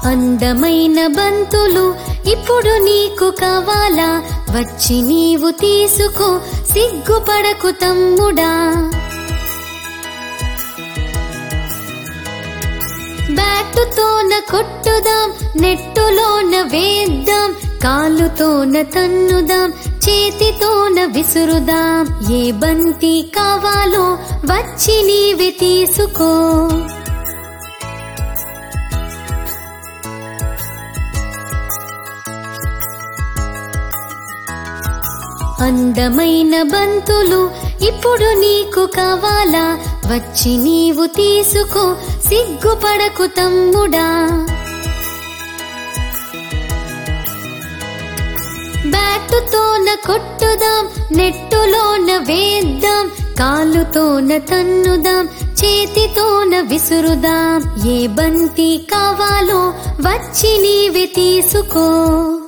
అందమైన బంతులు ఇప్పుడు నీకు కావాలా వచ్చి నీవు తీసుకో సిగ్గుపడకు తమ్ముడా బ్యాటుతోన కొట్టుదాం నెట్టులోన వేద్దాం కాలుతోన తన్నుదాం చేతితోన విసురుదాం ఏ బంతి కావాలో వచ్చి నీవి తీసుకో అందమైన బంతులు ఇప్పుడు నీకు కావాలా వచ్చి నీవు తీసుకో సిగ్గుపడకు తమ్ముడా బ్యాటుతోన కొట్టుదాం నెట్టులోన వేద్దాం కాలుతోన తన్నుదాం చేతితోన విసురుదాం ఏ బంతి కావాలో వచ్చి నీవి తీసుకో